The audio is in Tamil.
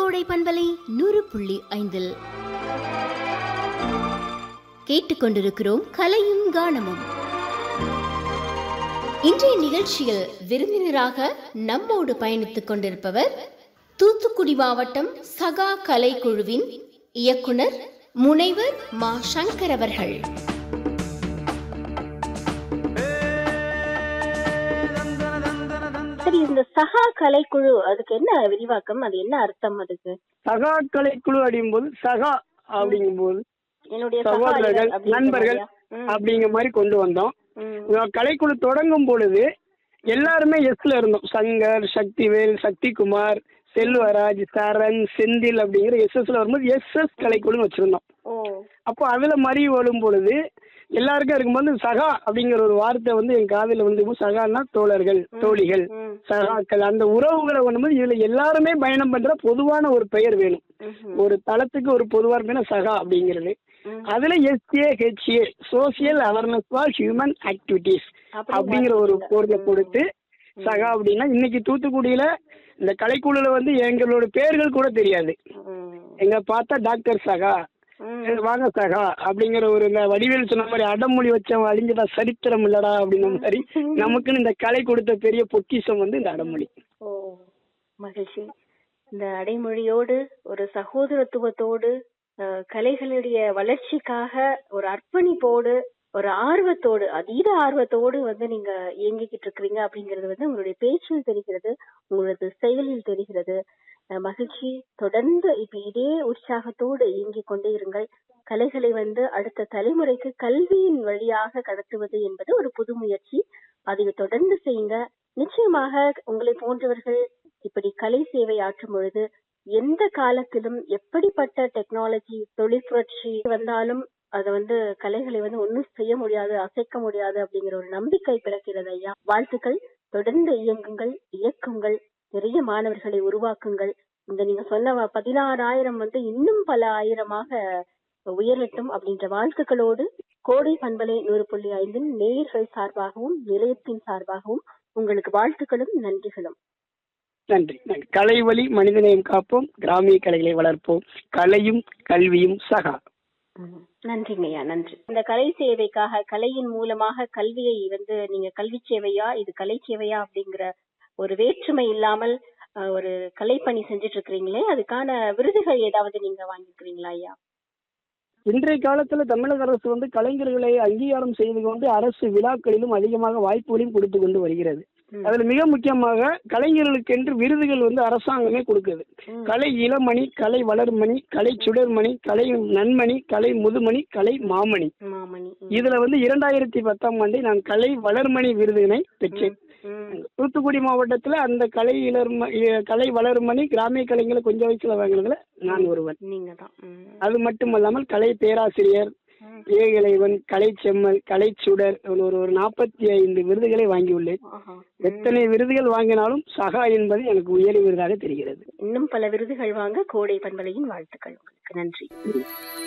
கோடை பண்பலை நூறு புள்ளி ஐந்தில் கேட்டுக்கொண்டிருக்கிறோம் கலையும் கானமும் இன்றைய நிகழ்ச்சியில் விருந்தினராக நம்மோடு பயணித்துக் கொண்டிருப்பவர் தூத்துக்குடி மாவட்டம் சகா கலைக்குழுவின் இயக்குனர் முனைவர் மா சங்கர் அவர்கள் சரி இந்த சகா கலைக்குழு அதுக்கு என்ன விரிவாக்கம் அது என்ன அர்த்தம் அதுக்கு சகா கலைக்குழு அப்படிங்கும்போது சகா அப்படிங்கும்போது என்னுடைய சகோதரர்கள் சகாயர் அப்படின்ற நண்பர்கள் மாதிரியா? ம், அப்படிங்கிற மாதிரி கொண்டு வந்தோம் ம், இந்த கலைக்குழு தொடங்கும் பொழுது எல்லாருமே எஸ்ல இருந்தோம் சங்கர் சக்திவேல் சக்திகுமார் செல்வராஜ் சரண் செந்தில் அப்படிங்கிற எஸ்எஸ்ல வரும்போது எஸ்எஸ் கலைக்குழுன்னு வச்சிருந்தோம் ஓ அப்போ அதுல மறி வரும் பொழுது எல்லாருக்கும் இருக்கும்போது சகா அப்படிங்கிற ஒரு வார்த்தை வந்து என் காதுல வந்து சகான்னா தோழர்கள் தோழிகள் ம், சகாக்கள் அந்த உறவுகளை பண்ணும்போது இதுல எல்லாருமே பயணம் பண்ற பொதுவான ஒரு பெயர் வேணும் ம்ஹும், ஒரு தளத்துக்கு ஒரு பொதுவான பெயர் சகா அப்படிங்கிறது ம். அதுல SA HA social awareness for human activities அப்படி அப்படிங்கிற ஒரு மாத்திட்டீங்க. பொருளை கொடுத்து சகா அப்படின்னா இன்னைக்கு தூத்துக்குடியில இந்த கலைக்குழுல வந்து எங்களோட பேர்கள் கூட தெரியாது ம், எங்க பார்த்தா டாக்டர் சகா ம், சரி, வாங்க சகா அப்படிங்கிற ஒரு இந்த வடிவேல் சொன்ன மாதிரி அடமொழி வச்சவன் அழிஞ்சதா சரித்திரம் இல்லடா அப்படின்ன மாதிரி நமக்குன்னு இந்த கலை கொடுத்த பெரிய பொக்கிஷம் வந்து இந்த அடமொழி ஓ மகிழ்ச்சி இந்த அடைமொழியோடு ஒரு சகோதரத்துவத்தோடு அஹ், கலைகளுடைய வளர்ச்சிக்காக ஒரு அர்ப்பணிப்போடு ஒரு ஆர்வத்தோடு அதீத ஆர்வத்தோடு வந்து நீங்க இயங்கிக்கிட்டு இருக்கிறீங்க அப்படிங்கிறது வந்து உங்களுடைய பேச்சில் தெரிகிறது உங்களது செயலில் தெரிகிறது அஹ், மகிழ்ச்சி தொடர்ந்து இப்ப இதே உற்சாகத்தோடு இயங்கிக் கொண்டே இருங்கள் கலைகளை வந்து அடுத்த தலைமுறைக்கு கல்வியின் வழியாக கடத்துவது என்பது ஒரு புது முயற்சி அதை தொடர்ந்து செய்யுங்க நிச்சயமாக உங்களை போன்றவர்கள் இப்படி கலை சேவை ஆற்றும் பொழுது எந்த காலத்திலும் எப்படிப்பட்ட டெக்னாலஜி தொழில் புரட்சி வந்தாலும் அது வந்து கலைகளை வந்து ஒன்றும் செய்ய முடியாது அசைக்க முடியாது அப்படிங்கிற ஒரு நம்பிக்கை பிறக்கிறது ஐயா வாழ்த்துக்கள் தொடர்ந்து இயங்குங்கள் இயக்குங்கள் நிறைய மாணவர்களை உருவாக்குங்கள் இந்த நீங்க சொன்ன வ- பதினாறாயிரம் வந்து இன்னும் பல ஆயிரமாக உயரட்டும் அப்படின்ற வாழ்த்துக்களோடு கோடை பண்பலை நூறு புள்ளி ஐந்தின் நேயர்கள் சார்பாகவும் நிலையத்தின் சார்பாகவும் உங்களுக்கு வாழ்த்துக்களும் நன்றிகளும் நன்றி நன்றி கலை வழி மனிதநேயம் காப்போம் கிராமிய கலைகளை வளர்ப்போம் கலையும் கல்வியும் சகா ம். நன்றிங்கய்யா நன்றி இந்த கலை சேவைக்காக கலையின் மூலமாக கல்வியை வந்து நீங்க கல்வி சேவையா இது கலை சேவையா அப்படிங்கிற ஒரு வேற்றுமை இல்லாமல் அஹ், ஒரு கலைப்பணி செஞ்சுட்டு இருக்கிறீங்களே அதுக்கான விருதுகள் ஏதாவது நீங்க வாங்கிக்கிறீங்களா ஐயா இன்றைய காலத்துல தமிழக அரசு வந்து கலைஞர்களை அங்கீகாரம் செய்து கொண்டு அரசு விழாக்களிலும் அதிகமாக வாய்ப்புகளையும் கொடுத்து கொண்டு வருகிறது ம். அதுல மிக முக்கியமாக கலைஞர்களுக்கென்று விருதுகள் வந்து அரசாங்கமே கொடுக்குது ம். கலை இளமணி கலை வளர்மணி கலை சுடர்மணி கலை நன்மணி கலை முதுமணி கலை மாமணி மாமணி ம். இதுல வந்து இரண்டாயிரத்தி பத்தாம் ஆண்டு நான் கலை வளர்மணி விருதினை பெற்றேன் ம். தூத்துக்குடி மாவட்டத்துல அந்த கலை இளர்ம இ- கலை வளர்மணி கிராமிய கலைஞர்களை கொஞ்சம் வயசுல வாங்கினதுல நான் ஒருவன் நீங்க தான் ம். அது மட்டுமல்லாமல் கலை பேராசிரியர் ம். ஏகலைவன் கலை செம்மல் கலை சுடர் ஒரு ஒரு நாற்பத்தி ஐந்து விருதுகளை வாங்கியுள்ளேன் ஆஹா. எத்தனை விருதுகள் வாங்கினாலும் சகா என்பது எனக்கு உயரிய விருதாக தெரிகிறது இன்னும் பல விருதுகள் வாங்க கோடை பண்பலையின் வாழ்த்துக்கள் உங்களுக்கு நன்றி